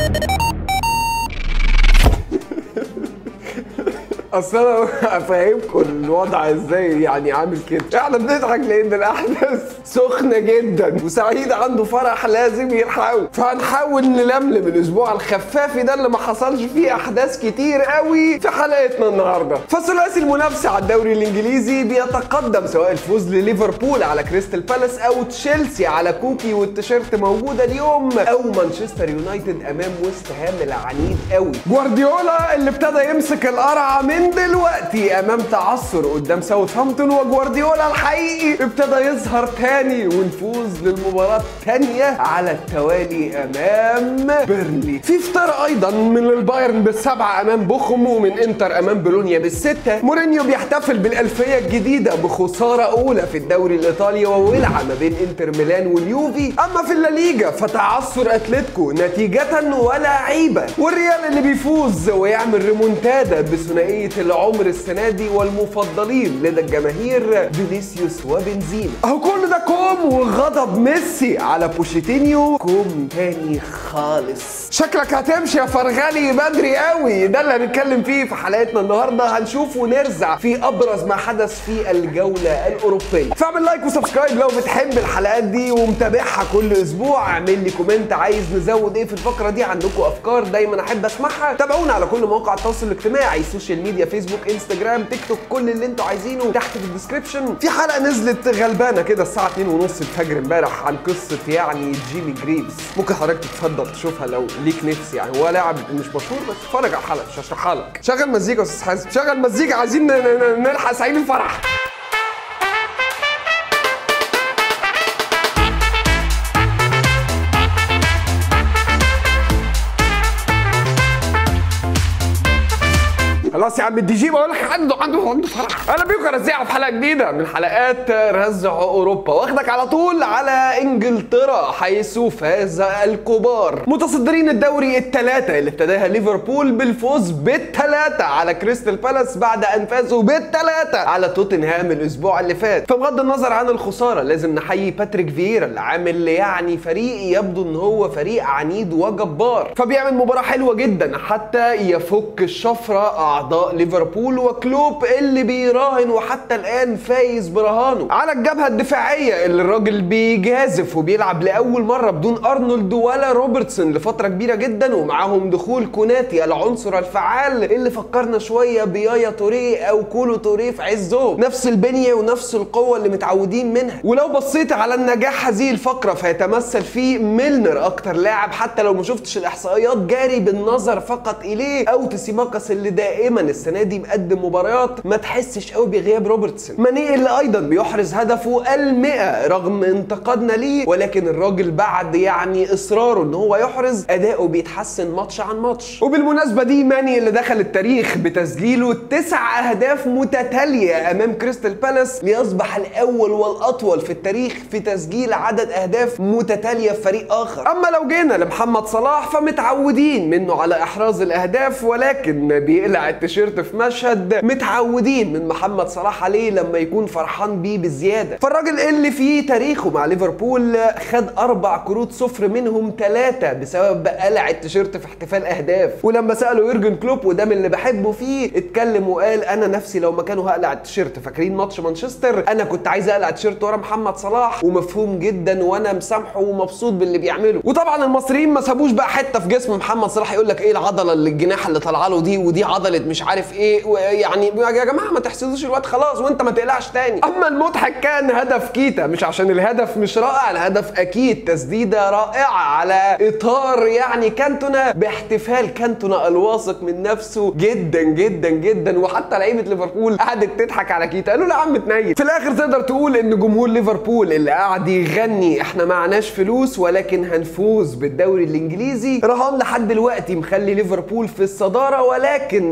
اصل انا افهمكم الوضع ازاي يعني عامل كده احنا بنضحك لان الاحداث سخنه جدا وسعيد عنده فرح لازم يلحقه فهنحاول نلملم الاسبوع الخفافي ده اللي ما حصلش فيه احداث كتير قوي في حلقتنا النهارده فثلاثي المنافسه على الدوري الانجليزي بيتقدم سواء الفوز لليفربول على كريستال بالاس او تشيلسي على كوكي والتيشيرت موجوده اليوم او مانشستر يونايتد امام ويست هام العنيد قوي جوارديولا اللي ابتدى يمسك القرعه من دلوقتي امام تعثر قدام ساوثهامبتون وجوارديولا الحقيقي ابتدى يظهر تاني ونفوز للمباراه الثانيه على التوالي امام بيرلي في فطار ايضا من البايرن بالسبعه امام بوخم ومن انتر امام بولونيا بالسته مورينيو بيحتفل بالالفيه الجديده بخساره اولى في الدوري الايطالي وولعه ما بين انتر ميلان واليوفي اما في الليجا فتعثر اتلتيكو نتيجه ولاعيبه والريال اللي بيفوز ويعمل ريمونتادا بثنائيه العمر السنه دي والمفضلين لدى الجماهير فينيسيوس وبنزيما اهو كل ده كوم وغضب ميسي على بوشيتينيو كوم تاني خالص شكلك هتمشي يا فرغلي بدري قوي ده اللي هنتكلم فيه في حلقتنا النهارده هنشوف ونرزع في ابرز ما حدث في الجوله الاوروبيه فاعمل لايك وسبسكرايب لو بتحب الحلقات دي ومتابعها كل اسبوع اعمل لي كومنت عايز نزود ايه في الفقره دي عندكم افكار دايما احب اسمعها تابعونا على كل مواقع التواصل الاجتماعي السوشيال ميديا فيسبوك انستجرام تيك توك كل اللي انتوا عايزينه تحت في الديسكربشن في حلقه نزلت غلبانه كده الساعه 2:30 الفجر امبارح عن قصه يعني جيمي جريفز ممكن حضرتك تتفضل تشوفها لو ليك نفس يعني هو لاعب مش مشهور بس اتفرج على الحلقه مش هشرحها لك شغل مزيكا يا استاذ حازم شغل مزيكا عايزين ن- ن- نلحق سعيد الفرح خلاص يا عم الدي جي بقول لك عنده عنده عنده فرح انا بيكم رزيعه في حلقه جديده من حلقات رزع اوروبا واخدك على طول على انجلترا حيث فاز الكبار متصدرين الدوري الثلاثه اللي ابتداها ليفربول بالفوز بالثلاثه على كريستال بالاس بعد ان فازوا بالثلاثه على توتنهام الاسبوع اللي فات فبغض النظر عن الخساره لازم نحيي باتريك فييرا اللي عامل يعني فريق يبدو ان هو فريق عنيد وجبار فبيعمل مباراه حلوه جدا حتى يفك الشفره اعضاء ليفربول وكلوب اللي بيراهن وحتى الان فايز برهانه على الجبهه الدفاعيه اللي الراجل بيجازف وبيلعب لاول مره بدون ارنولد ولا روبرتسون لفتره كبيره جدا ومعاهم دخول كوناتي العنصر الفعال اللي فكرنا شويه بيايا توريه او كولو توريه في عزهم نفس البنيه ونفس القوه اللي متعودين منها ولو بصيت على النجاح هذه الفقره فيتمثل فيه ميلنر اكتر لاعب حتى لو ما شفتش الاحصائيات جاري بالنظر فقط اليه او تسيماكاس اللي دائما السنه دي مقدم مباريات ما تحسش قوي بغياب روبرتسون ماني اللي ايضا بيحرز هدفه المئة رغم انتقادنا ليه ولكن الراجل بعد يعني اصراره ان هو يحرز اداؤه بيتحسن ماتش عن ماتش وبالمناسبه دي ماني اللي دخل التاريخ بتسجيله تسع اهداف متتاليه امام كريستال بالاس ليصبح الاول والاطول في التاريخ في تسجيل عدد اهداف متتاليه في فريق اخر اما لو جينا لمحمد صلاح فمتعودين منه على احراز الاهداف ولكن بيقلع التيشيرت في مشهد متعودين من محمد صلاح عليه لما يكون فرحان بيه بزياده فالراجل اللي فيه تاريخه مع ليفربول خد اربع كروت صفر منهم ثلاثه بسبب قلع التيشيرت في احتفال اهداف ولما سالوا يورجن كلوب وده من اللي بحبه فيه اتكلم وقال انا نفسي لو مكانه هقلع التيشيرت فاكرين ماتش مانشستر انا كنت عايز اقلع التيشيرت ورا محمد صلاح ومفهوم جدا وانا مسامحه ومبسوط باللي بيعمله وطبعا المصريين ما سابوش بقى حته في جسم محمد صلاح يقول لك ايه العضله اللي الجناح اللي طالعه له دي ودي عضله مش عارف ايه و- يعني يا جماعه ما تحسدوش الواد خلاص وانت ما تقلعش تاني اما المضحك كان هدف كيتا مش عشان الهدف مش رائع الهدف اكيد تسديده رائعه على اطار يعني كانتونا باحتفال كانتونا الواثق من نفسه جدا جدا جدا وحتى لعيبه ليفربول قعدت تضحك على كيتا قالوا له يا عم تنيل في الاخر تقدر تقول ان جمهور ليفربول اللي قاعد يغني احنا معناش فلوس ولكن هنفوز بالدوري الانجليزي رهان لحد دلوقتي مخلي ليفربول في الصداره ولكن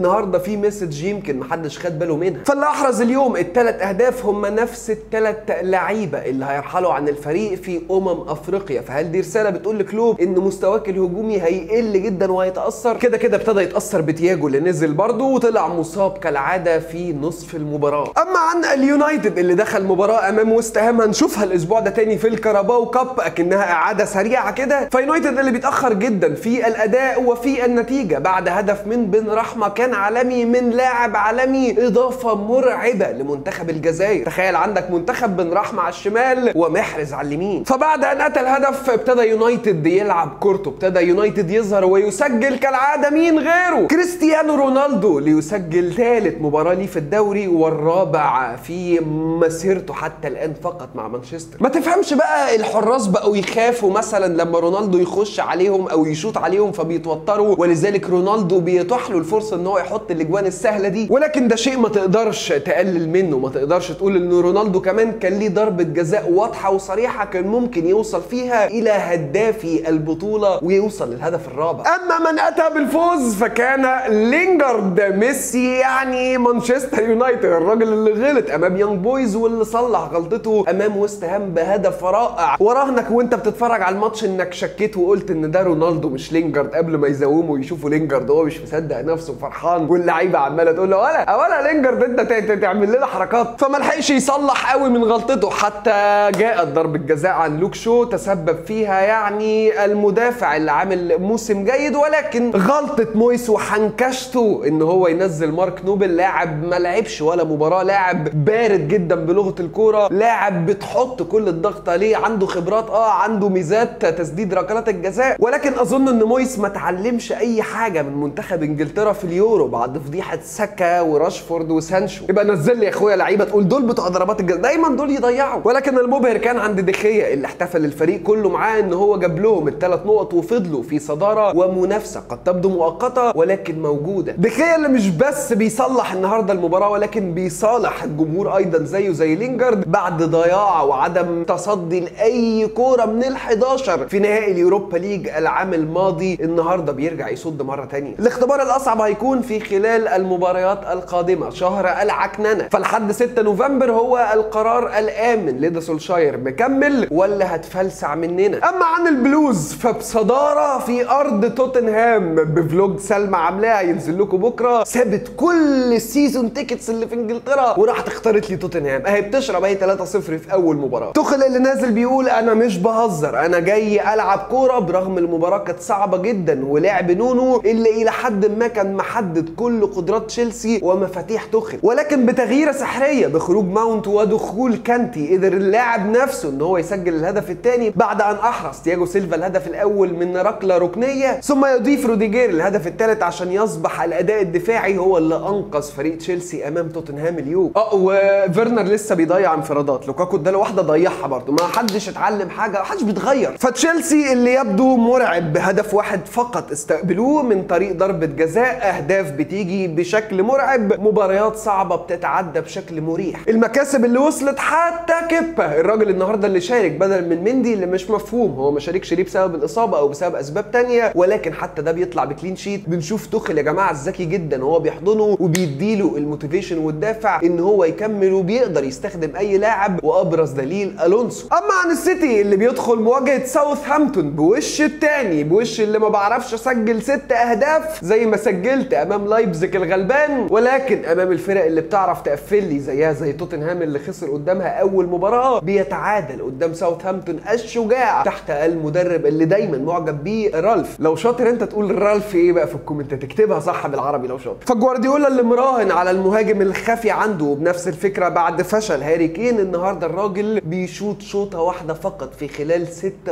النهارده في مسج يمكن محدش خد باله منها فاللي احرز اليوم الثلاث اهداف هم نفس الثلاث لعيبه اللي هيرحلوا عن الفريق في امم افريقيا فهل دي رساله بتقول لكلوب ان مستواك الهجومي هيقل جدا وهيتاثر كده كده ابتدى يتاثر بتياجو اللي نزل برضه وطلع مصاب كالعاده في نصف المباراه اما عن اليونايتد اللي دخل مباراه امام وست هام هنشوفها الاسبوع ده تاني في الكاراباو كاب اكنها اعاده سريعه كده فيونايتد اللي بيتاخر جدا في الاداء وفي النتيجه بعد هدف من بن رحمه كان عالمي من لاعب عالمي اضافه مرعبه لمنتخب الجزائر تخيل عندك منتخب بن رحمه على الشمال ومحرز على اليمين فبعد ان اتى الهدف ابتدى يونايتد يلعب كورته ابتدى يونايتد يظهر ويسجل كالعاده مين غيره كريستيانو رونالدو ليسجل ثالث مباراه ليه في الدوري والرابع في مسيرته حتى الان فقط مع مانشستر ما تفهمش بقى الحراس بقوا يخافوا مثلا لما رونالدو يخش عليهم او يشوط عليهم فبيتوتروا ولذلك رونالدو بيتاح له الفرصه ان هو يحط الاجوان السهله دي ولكن ده شيء ما تقدرش تقلل منه ما تقدرش تقول ان رونالدو كمان كان ليه ضربه جزاء واضحه وصريحه كان ممكن يوصل فيها الى هدافي البطوله ويوصل للهدف الرابع اما من اتى بالفوز فكان لينجارد ميسي يعني مانشستر يونايتد الراجل اللي غلط امام يانج بويز واللي صلح غلطته امام ويست هام بهدف رائع وراهنك وانت بتتفرج على الماتش انك شكيت وقلت ان ده رونالدو مش لينجارد قبل ما يزوموا ويشوفوا لينجارد هو مش مصدق نفسه فرحان واللعيبه عماله تقول له ولا ولا لينجارد انت ت- ت- تعمل لنا حركات فما لحقش يصلح قوي من غلطته حتى جاءت ضربه جزاء عن لوك شو تسبب فيها يعني المدافع اللي عامل موسم جيد ولكن غلطه مويس وحنكشته ان هو ينزل مارك نوبل لاعب ما لعبش ولا مباراه لاعب بارد جدا بلغه الكوره لاعب بتحط كل الضغط عليه عنده خبرات اه عنده ميزات تسديد ركلات الجزاء ولكن اظن ان مويس ما اتعلمش اي حاجه من منتخب انجلترا في اليورو بعد فضيحه ساكا وراشفورد وسانشو يبقى نزل لي يا اخويا لعيبه تقول دول بتوع ضربات الجزاء دايما دول يضيعوا ولكن المبهر كان عند دخيا اللي احتفل الفريق كله معاه ان هو جاب لهم الثلاث نقط وفضلوا في صداره ومنافسه قد تبدو مؤقته ولكن موجوده دخيا اللي مش بس بيصلح النهارده المباراه ولكن بيصالح الجمهور ايضا زيه زي لينجارد بعد ضياع وعدم تصدي لاي كوره من ال11 في نهائي اليوروبا ليج العام الماضي النهارده بيرجع يصد مره تانية الاختبار الاصعب هيكون في خلال المباريات القادمه شهر العكننه فلحد 6 نوفمبر هو القرار الامن لدى سولشاير مكمل ولا هتفلسع مننا اما عن البلوز فبصداره في ارض توتنهام بفلوج سلمى عاملاها ينزل لكم بكره سابت كل السيزون تيكتس اللي في انجلترا وراحت اختارت لي توتنهام اهي بتشرب اهي 3-0 في اول مباراه تخل اللي نازل بيقول انا مش بهزر انا جاي العب كوره برغم المباراه كانت صعبه جدا ولعب نونو اللي الى حد ما كان محدد كل قدرات تشيلسي ومفاتيح تخل ولكن بتغييره سحريه بخروج ماونت ودخول كانتي قدر اللاعب نفسه ان هو يسجل الهدف الثاني بعد ان احرز تياجو سيلفا الهدف الاول من ركله ركنيه ثم يضيف روديجير الهدف الثالث عشان يصبح الاداء الدفاعي هو اللي انقذ فريق تشيلسي امام توتنهام اليوم اه وفيرنر لسه بيضيع انفرادات لوكاكو اداله واحده ضيعها برضه ما حدش اتعلم حاجه ما حدش بيتغير فتشيلسي اللي يبدو مرعب بهدف واحد فقط استقبلوه من طريق ضربه جزاء اهداف بتيجي بشكل مرعب مباريات صعبه بتتعدى بشكل مريح المكاسب اللي وصلت حتى كيبا الراجل النهارده اللي شارك بدل من مندي اللي مش مفهوم هو ما شاركش ليه بسبب الاصابه او بسبب اسباب تانية ولكن حتى ده بيطلع بكلين شيت بنشوف توخل يا جماعه الذكي جدا وهو بيحضنه وبيديله الموتيفيشن والدافع ان هو يكمل وبيقدر يستخدم اي لاعب وابرز دليل الونسو اما عن السيتي اللي بيدخل مواجهه ساوثهامبتون بوش التاني بوش اللي ما بعرفش اسجل ست اهداف زي ما سجلت امام لايبزيج الغلبان ولكن امام الفرق اللي بتعرف تقفل لي زيها زي توتنهام اللي خسر قدامها اول مباراه بيتعادل قدام ساوثهامبتون الشجاع تحت المدرب اللي دايما معجب بيه رالف لو شاطر انت تقول رالف ايه بقى في الكومنتات تكتبها صح بالعربي لو شاطر فجوارديولا اللي مراهن على المهاجم الخفي عنده وبنفس الفكره بعد فشل هاري كين النهارده الراجل بيشوط شوطه واحده فقط في خلال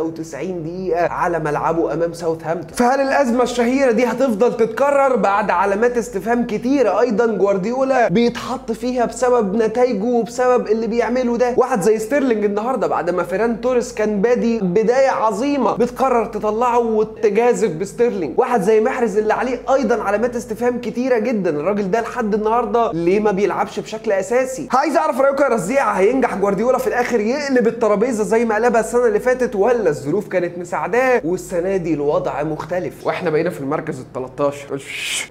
96 دقيقه على ملعبه امام ساوثهامبتون فهل الازمه الشهيره دي هتفضل تتكرر بعد علامات استفهام كتيره ايضا جوارديولا بيتحط فيها بسبب نتائجه وبسبب اللي بيعمله ده واحد زي ستيرلينج النهارده بعد ما فيران توريس كان بادي بدايه عظيمه بتقرر تطلعه وتجازف بستيرلينج واحد زي محرز اللي عليه ايضا علامات استفهام كتيره جدا الراجل ده لحد النهارده ليه ما بيلعبش بشكل اساسي عايز اعرف رايكم يا رزيع هينجح جوارديولا في الاخر يقلب الترابيزه زي ما قلبها السنه اللي فاتت ولا الظروف كانت مساعداه والسنه دي الوضع مختلف واحنا بقينا في المركز ال 13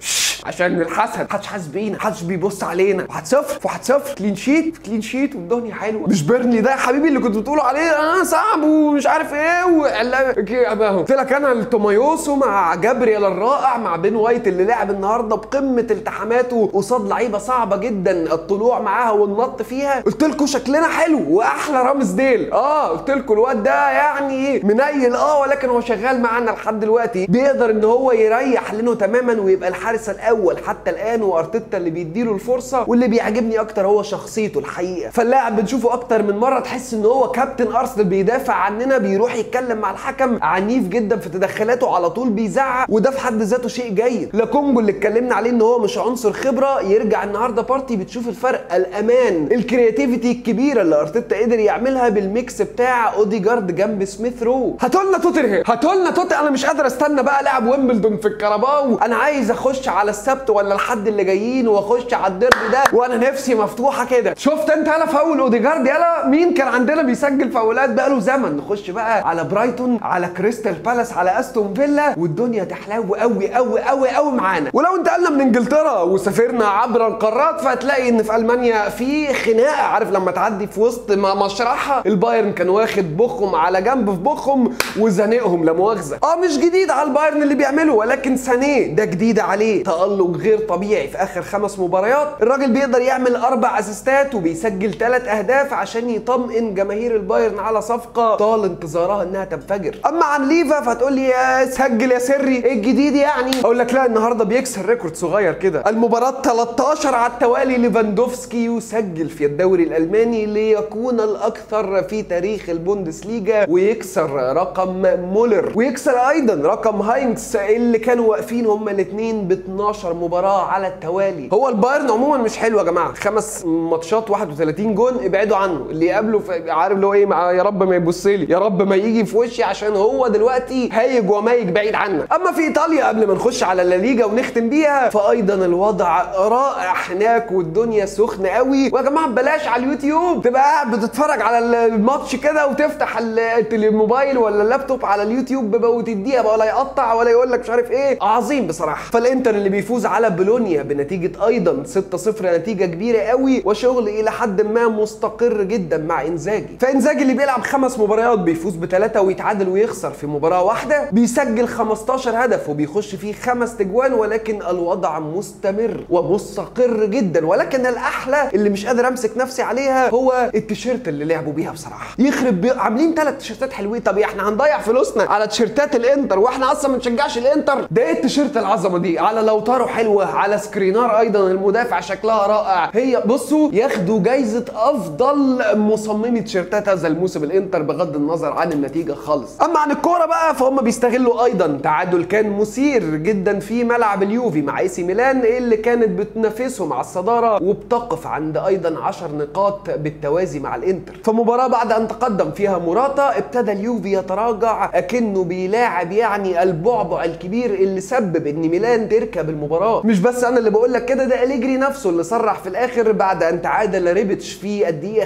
عشان الحسد محدش حاسس بينا محدش بيبص علينا 1-0 1-0 كلين شيت كلين شيت والدنيا حلوه مش بيرني ده يا حبيبي اللي كنت بتقولوا عليه اه صعب ومش عارف ايه وعلا قلت لك انا التومايوسو مع جابريال الرائع مع بين وايت اللي لعب النهارده بقمه التحاماته قصاد لعيبه صعبه جدا الطلوع معاها والنط فيها قلت لكم شكلنا حلو واحلى رامز ديل اه قلت لكم الواد ده يعني منيل اه ولكن هو شغال معانا لحد دلوقتي بيقدر ان هو يريح لينو تماما ويبقى الحارس الاول حتى الان وارتيتا اللي بيديله الفرصه واللي بيعجبني اكتر هو شخصيته الحقيقه فاللاعب بنشوفه اكتر من مره تحس ان هو كابتن ارسنال بيدافع عننا بيروح يتكلم مع الحكم عنيف جدا في تدخلاته على طول بيزعق وده في حد ذاته شيء جيد لاكونجو اللي اتكلمنا عليه ان هو مش عنصر خبره يرجع النهارده بارتي بتشوف الفرق الامان الكرياتيفيتي الكبيره اللي ارتيتا قدر يعملها بالميكس بتاع اوديجارد جنب سميث رو هاتولنا توتنهام هاتولنا توت انا مش قادر استنى بقى لاعب ويمبلدون في الكرباو انا عايز اخش على السبت ولا الحد اللي جايين واخش على الديربي ده وانا نفسي مفتوحه كده شفت انت انا فاول اوديجارد يلا مين كان عندنا بيسجل فاولات بقاله زمن نخش بقى على برايتون على كريستال بالاس على استون فيلا والدنيا تحلو قوي قوي قوي قوي معانا ولو انتقلنا من انجلترا وسافرنا عبر القارات فهتلاقي ان في المانيا في خناقه عارف لما تعدي في وسط م- مشرحه البايرن كان واخد بخهم على جنب في بخهم وزنقهم لا مؤاخذه اه مش جديد على البايرن اللي بيعمله ولكن سانيه ده جديد عليه تالق غير طبيعي في اخر خمس مباريات الراجل بيقدر يعمل اربع اسيستات وبيسجل ثلاث اهداف عشان يطمئن جماهير البايرن على صفقه طال انتظارها انها تنفجر اما عن ليفا فتقول لي يا سجل يا سري ايه الجديد يعني اقول لك لا النهارده بيكسر ريكورد صغير كده المباراه 13 على التوالي ليفاندوفسكي يسجل في الدوري الالماني ليكون الاكثر في تاريخ البوندسليجا ويكسر رقم مولر ويكسر ايضا رقم هاينكس اللي كانوا واقفين هما الاثنين ب 12 مباراه على التوالي هو البايرن عموما مش حلو يا جماعه خمس ماتشات 31 جون ابعدوا عنه اللي يقابله في- عارف اللي هو ايه مع يا رب ما يبص لي يا رب ما يجي في وشي عشان هو دلوقتي هايج ومايج بعيد عنا اما في ايطاليا قبل ما نخش على الليجا ونختم بيها فايضا الوضع رائع هناك والدنيا سخنه قوي ويا جماعه بلاش على اليوتيوب تبقى قاعد بتتفرج على الماتش كده وتفتح ال- الموبايل ولا اللابتوب على اليوتيوب بقى وتديها بقى ولا يقطع ولا يقول لك مش عارف ايه عظيم بصراحه فالانتر اللي بيفوز على بولونيا بنتيجه ايضا 6-0 نتيجه كبيره قوي وشغل الى حد ما مستقر جدا مع انزاجي فانزاجي اللي بيلعب خمس مباريات بيفوز بثلاثه ويتعادل ويخسر في مباراه واحده بيسجل 15 هدف وبيخش فيه خمس تجوان ولكن الوضع مستمر ومستقر جدا ولكن الاحلى اللي مش قادر امسك نفسي عليها هو التيشيرت اللي لعبوا بيها بصراحه يخرب بي... عاملين ثلاث تيشيرتات حلوين طب احنا هنضيع فلوسنا على تيشيرتات الانتر واحنا اصلا ما بنشجعش الانتر ده ايه التيشيرت العظمه دي على لوتارو حلوه على سكرينار ايضا المدافع شكلها رائع هي بصوا ياخدوا جايزه افضل مصممي تيشيرتات هذا الموسم الانتر بغض النظر عن النتيجه خالص اما عن الكوره بقى فهم بيستغلوا ايضا تعادل كان مثير جدا في ملعب اليوفي مع اي سي ميلان اللي كانت بتنافسهم على الصداره وبتقف عند ايضا 10 نقاط بالتوازي مع الانتر فمباراه بعد ان تقدم فيها موراتا ابتدى اليوفي يتراجع اكنه بيلاعب يعني البعبع الكبير اللي سبب ان ميلان تركب المباراه مش بس انا اللي بقول لك كده ده اليجري نفسه اللي صرح في الاخر بعد ان تعادل ريبتش في الدقيقه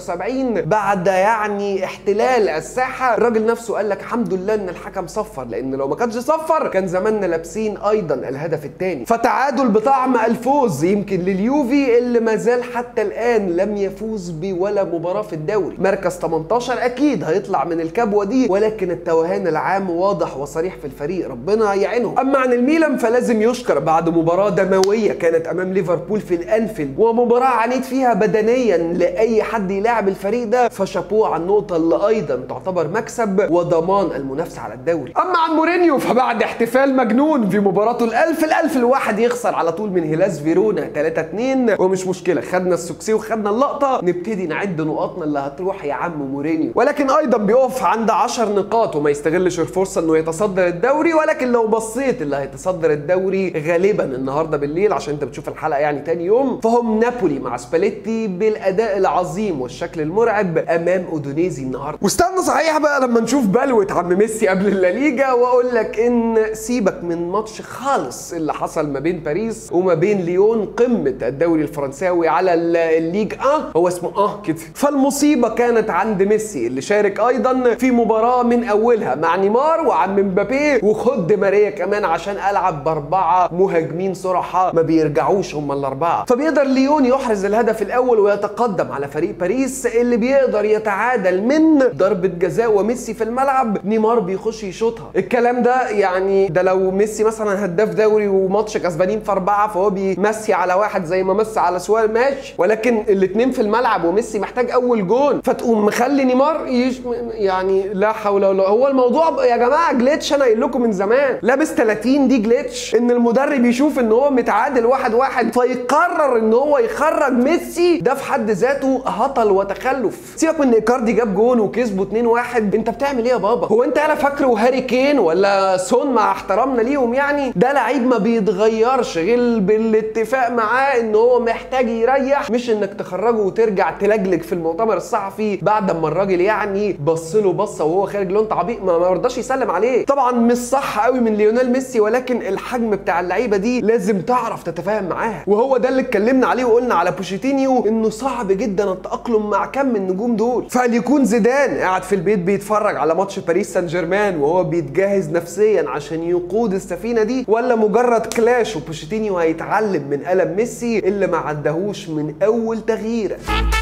75 بعد يعني احتلال الساحه الراجل نفسه قال لك الحمد لله ان الحكم صفر لان لو ما كانش صفر كان زماننا لابسين ايضا الهدف الثاني فتعادل بطعم الفوز يمكن لليوفي اللي ما زال حتى الان لم يفوز بولا مباراه في الدوري مركز 18 اكيد هيطلع من الكبوه دي ولكن التوهان العام واضح وصريح في الفريق ربنا يعينهم اما عن الميلان فلازم يشكر بعد مباراه دمويه كانت امام ليفربول في الانفيلد ومباراه عانيت فيها بدنيا لاي حد يلاعب الفريق ده فشابوه على النقطه اللي ايضا تعتبر مكسب وضمان المنافسه على الدوري اما عن مورينيو فبعد احتفال مجنون في مباراته الالف الالف الواحد يخسر على طول من هيلاس فيرونا 3 2 ومش مشكله خدنا السكسي وخدنا اللقطه نبتدي نعد نقاطنا اللي هتروح يا عم مورينيو ولكن ايضا بيقف عند 10 نقاط وما يستغلش الفرصه انه يتصدر الدوري ولكن لو بصيت اللي هيتصدر الدوري غالبا النهارده بالليل عشان انت بتشوف الحلقه يعني تاني يوم فهم نابولي مع سباليتي بالاداء العظيم والشكل المرعب امام اودونيزي النهارده واستنى صحيح بقى لما نشوف بلوه عم ميسي قبل الليجا واقول لك ان سيبك من ماتش خالص اللي حصل ما بين باريس وما بين ليون قمه الدوري الفرنساوي على ال- الليج اه هو اسمه اه كده فالمصيبه كانت عند ميسي اللي شارك ايضا في مباراه من اولها مع نيمار وعم مبابي وخد ماريا كمان عشان العب باربعه مهاجمين صرحاء ما بيرجعوش هم الاربعه فبيقدر ليون يحرز الهدف الاول ويتقدم على فريق باريس اللي بيقدر يتعادل من ضربه جزاء وميسي في الملعب نيمار بيخش يشوطها الكلام ده يعني ده لو ميسي مثلا هداف دوري وماتش كسبانين في اربعه فهو بيمسي على واحد زي ما مس على سوار ماشي ولكن الاثنين في الملعب وميسي محتاج اول جون فتقوم مخلي نيمار يش يعني لا حول ولا هو الموضوع يا جماعه جليتش انا قايل لكم من زمان لابس 30 دي جليتش ان المدرب يشوف ان هو متعادل واحد واحد فيقرر ان هو يخرج ميسي ده في حد ذاته هطل وتخلف سيبك من ايكاردي جاب جون وكسبوا 2 1 انت بتعمل ايه يا بابا هو انت انا فاكره هاري كين ولا سون مع احترامنا ليهم يعني ده لعيب ما بيتغيرش غير بالاتفاق معاه ان هو محتاج يريح مش انك تخرجه وترجع تلجلج في المؤتمر الصحفي بعد ما الراجل يعني بص له بصه وهو خارج لون عبيط ما ما رضاش يسلم عليه طبعا مش صح قوي من ليونيل ميسي ولكن الحجم بتاع اللعيبه دي لازم تعرف تتفاهم معاها وهو ده اللي اتكلمنا عليه وقلنا على بوشيتينيو انه صعب جدا التاقلم مع كم من النجوم دول فليكون زيدان قاعد في البيت بيتفرج على ماتش باريس سان جيرمان وهو بيتجهز نفسيا عشان يقود السفينه دي ولا مجرد كلاش وبوشيتينيو هيتعلم من قلم ميسي اللي ما عدهوش من اول تغييره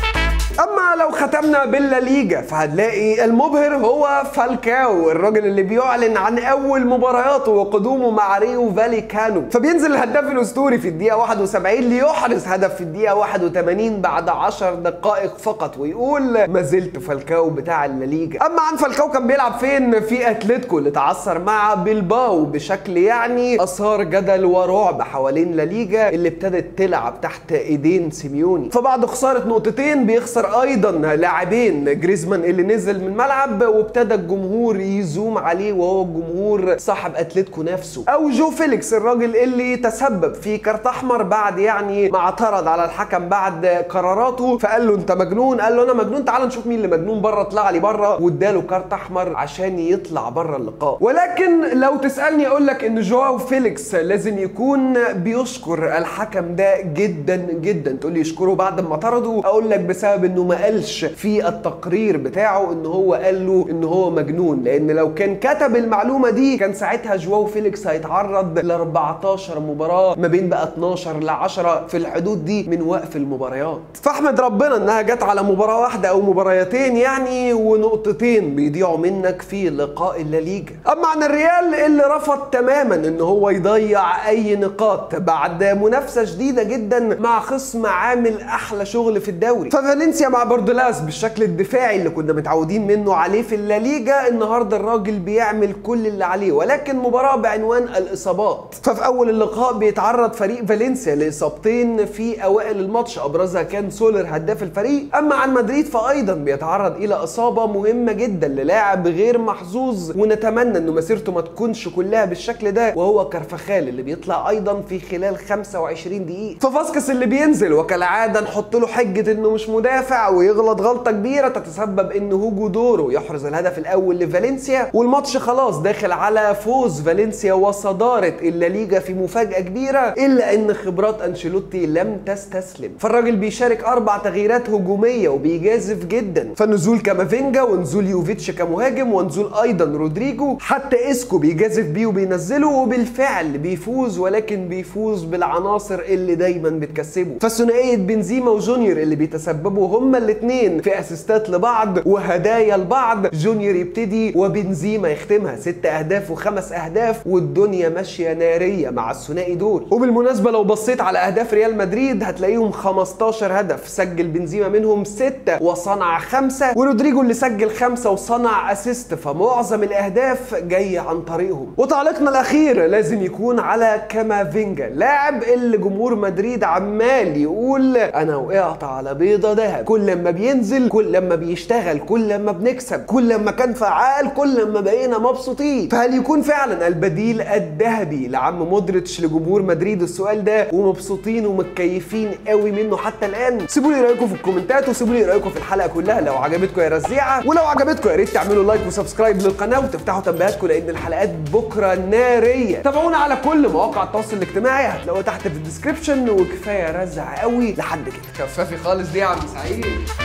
اما لو ختمنا باللا ليجا فهنلاقي المبهر هو فالكاو الراجل اللي بيعلن عن اول مبارياته وقدومه مع ريو فالي كانو فبينزل الهداف الاسطوري في الدقيقه 71 ليحرز هدف في الدقيقه 81 بعد 10 دقائق فقط ويقول ما زلت فالكاو بتاع الليجا اما عن فالكاو كان بيلعب فين في اتلتيكو اللي تعثر مع بيلباو بشكل يعني اثار جدل ورعب حوالين لا ليجا اللي ابتدت تلعب تحت ايدين سيميوني فبعد خساره نقطتين بيخسر ايضا لاعبين جريزمان اللي نزل من الملعب وابتدى الجمهور يزوم عليه وهو الجمهور صاحب اتلتيكو نفسه او جو فيليكس الراجل اللي تسبب في كارت احمر بعد يعني ما اعترض على الحكم بعد قراراته فقال له انت مجنون قال له انا مجنون تعال نشوف مين اللي مجنون بره طلع لي بره واداله كارت احمر عشان يطلع بره اللقاء ولكن لو تسالني اقول لك ان جواو فيليكس لازم يكون بيشكر الحكم ده جدا جدا تقول لي يشكره بعد ما طرده اقول لك بسبب انه ما قالش في التقرير بتاعه ان هو قال له ان هو مجنون لان لو كان كتب المعلومه دي كان ساعتها جواو فيليكس هيتعرض ل 14 مباراه ما بين بقى 12 ل 10 في الحدود دي من وقف المباريات فاحمد ربنا انها جت على مباراه واحده او مباريتين يعني ونقطتين بيضيعوا منك في لقاء الليجا اما عن الريال اللي رفض تماما ان هو يضيع اي نقاط بعد منافسه شديده جدا مع خصم عامل احلى شغل في الدوري ففالنسيا مع بوردولاس بالشكل الدفاعي اللي كنا متعودين منه عليه في الليجا النهارده الراجل بيعمل كل اللي عليه ولكن مباراه بعنوان الاصابات ففي اول اللقاء بيتعرض فريق فالنسيا لاصابتين في اوائل الماتش ابرزها كان سولر هداف الفريق اما عن مدريد فايضا بيتعرض الى اصابه مهمه جدا للاعب غير محظوظ ونتمنى انه مسيرته ما تكونش كلها بالشكل ده وهو كرفخال اللي بيطلع ايضا في خلال 25 دقيقه ففاسكس اللي بينزل وكالعاده نحط له حجه انه مش مدافع ويغلط غلطه كبيره تتسبب ان هوجو دورو يحرز الهدف الاول لفالنسيا والماتش خلاص داخل على فوز فالنسيا وصداره الليجا في مفاجاه كبيره الا ان خبرات انشيلوتي لم تستسلم فالراجل بيشارك اربع تغييرات هجوميه وبيجازف جدا فنزول كامافينجا ونزول يوفيتش كمهاجم ونزول ايضا رودريجو حتى اسكو بيجازف بيه وبينزله وبالفعل بيفوز ولكن بيفوز بالعناصر اللي دايما بتكسبه فثنائيه بنزيما وجونيور اللي بيتسببوا هما الاثنين في اسيستات لبعض وهدايا لبعض جونيور يبتدي وبنزيما يختمها ست اهداف وخمس اهداف والدنيا ماشيه ناريه مع الثنائي دول وبالمناسبه لو بصيت على اهداف ريال مدريد هتلاقيهم 15 هدف سجل بنزيما منهم ستة وصنع خمسة ورودريجو اللي سجل خمسة وصنع اسيست فمعظم الاهداف جايه عن طريقهم وتعليقنا الاخير لازم يكون على كامافينجا لاعب اللي جمهور مدريد عمال يقول انا وقعت على بيضه دهب كل لما بينزل كل لما بيشتغل كل لما بنكسب كل لما كان فعال كل لما بقينا مبسوطين فهل يكون فعلا البديل الذهبي لعم مودريتش لجمهور مدريد السؤال ده ومبسوطين ومتكيفين قوي منه حتى الان سيبوا لي رايكم في الكومنتات وسيبوا لي رايكم في الحلقه كلها لو عجبتكم يا رزيعه ولو عجبتكم يا ريت تعملوا لايك وسبسكرايب للقناه وتفتحوا تنبيهاتكم لان الحلقات بكره ناريه تابعونا على كل مواقع التواصل الاجتماعي هتلاقوها تحت في الديسكربشن وكفايه رزع قوي لحد كده خفافي خالص دي يا عم سعيد